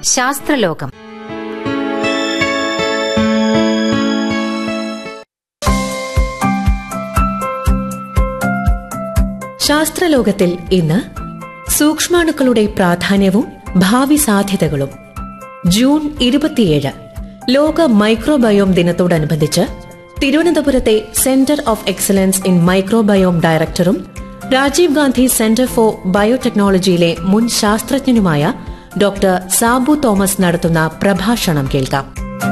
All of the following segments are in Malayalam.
ശാസ്ത്രലോകം ശാസ്ത്രലോകത്തിൽ ഇന്ന് സൂക്ഷ്മാണുക്കളുടെ പ്രാധാന്യവും ഭാവി സാധ്യതകളും ജൂൺ ഇരുപത്തിയേഴ് ലോക മൈക്രോബയോം ദിനത്തോടനുബന്ധിച്ച് തിരുവനന്തപുരത്തെ centre of excellence in microbiome ഡയറക്ടറും രാജീവ് ഗാന്ധി സെന്റർ ഫോർ ബയോടെക്നോളജിയിലെ മുൻ ശാസ്ത്രജ്ഞനുമായ ഡോക്ടർ സാബു തോമസ് നടത്തുന്ന പ്രഭാഷണം കേൾക്കാം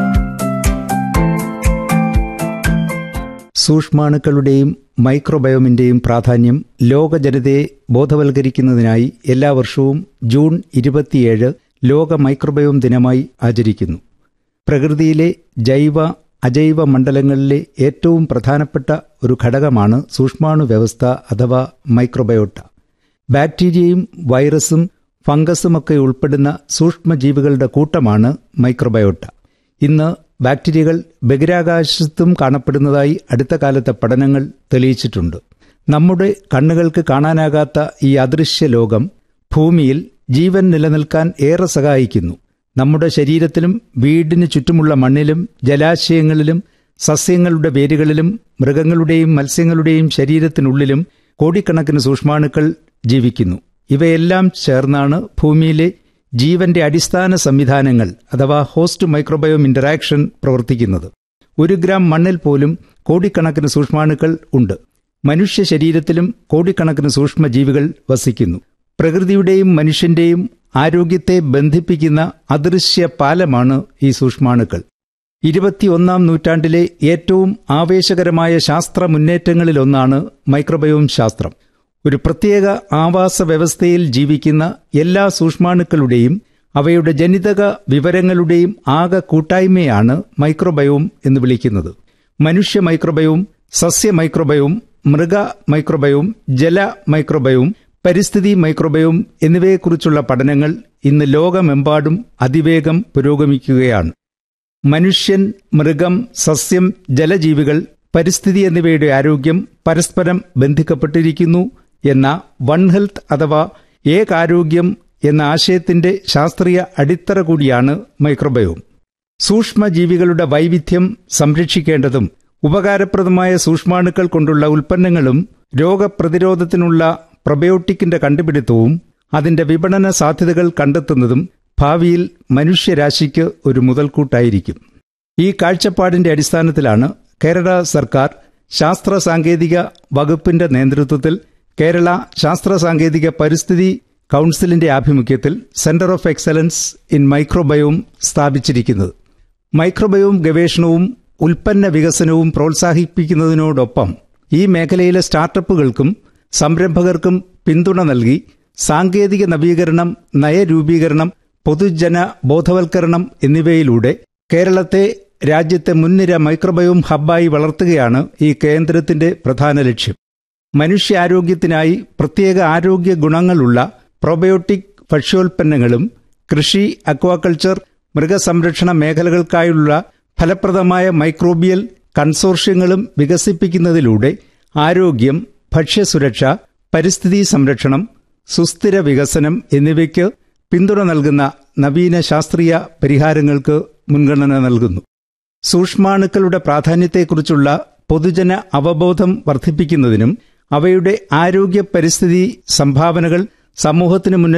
സൂക്ഷ്മാണുക്കളുടെയും മൈക്രോബയോമിന്റെയും പ്രാധാന്യം ലോക ജനതയെ ബോധവൽക്കരിക്കുന്നതിനായി എല്ലാ വർഷവും ജൂൺ ഇരുപത്തിയേഴ് ലോക മൈക്രോബയോം ദിനമായി ആചരിക്കുന്നു പ്രകൃതിയിലെ ജൈവ അജൈവ മണ്ഡലങ്ങളിലെ ഏറ്റവും പ്രധാനപ്പെട്ട ഒരു ഘടകമാണ് സൂക്ഷ്മാണു വ്യവസ്ഥ അഥവാ മൈക്രോബയോട്ട ബാക്ടീരിയയും വൈറസും ഫംഗസുമൊക്കെ ഉൾപ്പെടുന്ന സൂക്ഷ്മജീവികളുടെ കൂട്ടമാണ് മൈക്രോബയോട്ട ഇന്ന് ബാക്ടീരിയകൾ ബഹിരാകാശത്തും കാണപ്പെടുന്നതായി അടുത്ത കാലത്തെ പഠനങ്ങൾ തെളിയിച്ചിട്ടുണ്ട് നമ്മുടെ കണ്ണുകൾക്ക് കാണാനാകാത്ത ഈ അദൃശ്യ ലോകം ഭൂമിയിൽ ജീവൻ നിലനിൽക്കാൻ ഏറെ സഹായിക്കുന്നു നമ്മുടെ ശരീരത്തിലും വീടിന് ചുറ്റുമുള്ള മണ്ണിലും ജലാശയങ്ങളിലും സസ്യങ്ങളുടെ വേരുകളിലും മൃഗങ്ങളുടെയും മത്സ്യങ്ങളുടെയും ശരീരത്തിനുള്ളിലും കോടിക്കണക്കിന് സൂക്ഷ്മാണുക്കൾ ജീവിക്കുന്നു ഇവയെല്ലാം ചേർന്നാണ് ഭൂമിയിലെ ജീവന്റെ അടിസ്ഥാന സംവിധാനങ്ങൾ അഥവാ ഹോസ്റ്റ് മൈക്രോബയോം ഇന്ററാക്ഷൻ പ്രവർത്തിക്കുന്നത് ഒരു ഗ്രാം മണ്ണിൽ പോലും കോടിക്കണക്കിന് സൂക്ഷ്മാണുക്കൾ ഉണ്ട് മനുഷ്യ ശരീരത്തിലും കോടിക്കണക്കിന് സൂക്ഷ്മജീവികൾ വസിക്കുന്നു പ്രകൃതിയുടെയും മനുഷ്യന്റെയും ആരോഗ്യത്തെ ബന്ധിപ്പിക്കുന്ന അദൃശ്യ പാലമാണ് ഈ സൂക്ഷ്മാണുക്കൾ ഇരുപത്തിയൊന്നാം നൂറ്റാണ്ടിലെ ഏറ്റവും ആവേശകരമായ ശാസ്ത്ര മുന്നേറ്റങ്ങളിലൊന്നാണ് മൈക്രോബയോം ശാസ്ത്രം ഒരു പ്രത്യേക ആവാസ വ്യവസ്ഥയിൽ ജീവിക്കുന്ന എല്ലാ സൂക്ഷ്മാണുക്കളുടെയും അവയുടെ ജനിതക വിവരങ്ങളുടെയും ആകെ കൂട്ടായ്മയാണ് മൈക്രോബയോം എന്ന് വിളിക്കുന്നത് മനുഷ്യ മൈക്രോബയോം സസ്യ മൈക്രോബയോം മൃഗ മൈക്രോബയോം ജല മൈക്രോബയോം പരിസ്ഥിതി മൈക്രോബയോം എന്നിവയെക്കുറിച്ചുള്ള പഠനങ്ങൾ ഇന്ന് ലോകമെമ്പാടും അതിവേഗം പുരോഗമിക്കുകയാണ് മനുഷ്യൻ മൃഗം സസ്യം ജലജീവികൾ പരിസ്ഥിതി എന്നിവയുടെ ആരോഗ്യം പരസ്പരം ബന്ധിക്കപ്പെട്ടിരിക്കുന്നു എന്ന വൺ ഹെൽത്ത് അഥവാ ഏകാരോഗ്യം എന്ന ആശയത്തിന്റെ ശാസ്ത്രീയ അടിത്തറ കൂടിയാണ് മൈക്രോബയോം സൂക്ഷ്മജീവികളുടെ വൈവിധ്യം സംരക്ഷിക്കേണ്ടതും ഉപകാരപ്രദമായ സൂക്ഷ്മാണുക്കൾ കൊണ്ടുള്ള ഉൽപ്പന്നങ്ങളും രോഗപ്രതിരോധത്തിനുള്ള പ്രൊബയോട്ടിക്കിന്റെ കണ്ടുപിടുത്തവും അതിന്റെ വിപണന സാധ്യതകൾ കണ്ടെത്തുന്നതും ഭാവിയിൽ മനുഷ്യരാശിക്ക് ഒരു മുതൽക്കൂട്ടായിരിക്കും ഈ കാഴ്ചപ്പാടിന്റെ അടിസ്ഥാനത്തിലാണ് കേരള സർക്കാർ ശാസ്ത്ര സാങ്കേതിക വകുപ്പിന്റെ നേതൃത്വത്തിൽ കേരള ശാസ്ത്ര സാങ്കേതിക പരിസ്ഥിതി കൗൺസിലിന്റെ ആഭിമുഖ്യത്തിൽ centre of excellence in microbiome സ്ഥാപിച്ചിരിക്കുന്നത് മൈക്രോബയോം ഗവേഷണവും ഉൽപ്പന്ന വികസനവും പ്രോത്സാഹിപ്പിക്കുന്നതിനോടൊപ്പം ഈ മേഖലയിലെ സ്റ്റാർട്ടപ്പുകൾക്കും സംരംഭകർക്കും പിന്തുണ നൽകി സാങ്കേതിക നവീകരണം നയരൂപീകരണം പൊതുജന ബോധവൽക്കരണം എന്നിവയിലൂടെ കേരളത്തെ രാജ്യത്തെ മുൻനിര മൈക്രോബയോം ഹബ്ബായി വളർത്തുകയാണ് ഈ കേന്ദ്രത്തിന്റെ പ്രധാന ലക്ഷ്യം മനുഷ്യാരോഗ്യത്തിനായി പ്രത്യേക ആരോഗ്യ ഗുണങ്ങളുള്ള പ്രോബയോട്ടിക് ഭക്ഷ്യോൽപ്പന്നങ്ങളും കൃഷി അക്വാകൾച്ചർ മൃഗസംരക്ഷണ മേഖലകൾക്കായുള്ള ഫലപ്രദമായ മൈക്രോബിയൽ കൺസോർഷ്യങ്ങളും വികസിപ്പിക്കുന്നതിലൂടെ ആരോഗ്യം ഭക്ഷ്യസുരക്ഷ പരിസ്ഥിതി സംരക്ഷണം സുസ്ഥിര വികസനം എന്നിവയ്ക്ക് പിന്തുണ നൽകുന്ന നവീന ശാസ്ത്രീയ പരിഹാരങ്ങൾക്ക് മുൻഗണന നൽകുന്നു സൂക്ഷ്മാണുക്കളുടെ പ്രാധാന്യത്തെക്കുറിച്ചുള്ള പൊതുജന അവബോധം വർദ്ധിപ്പിക്കുന്നതിനും അവയുടെ ആരോഗ്യ പരിസ്ഥിതി സംഭാവനകൾ സമൂഹത്തിനു മുന്നിൽ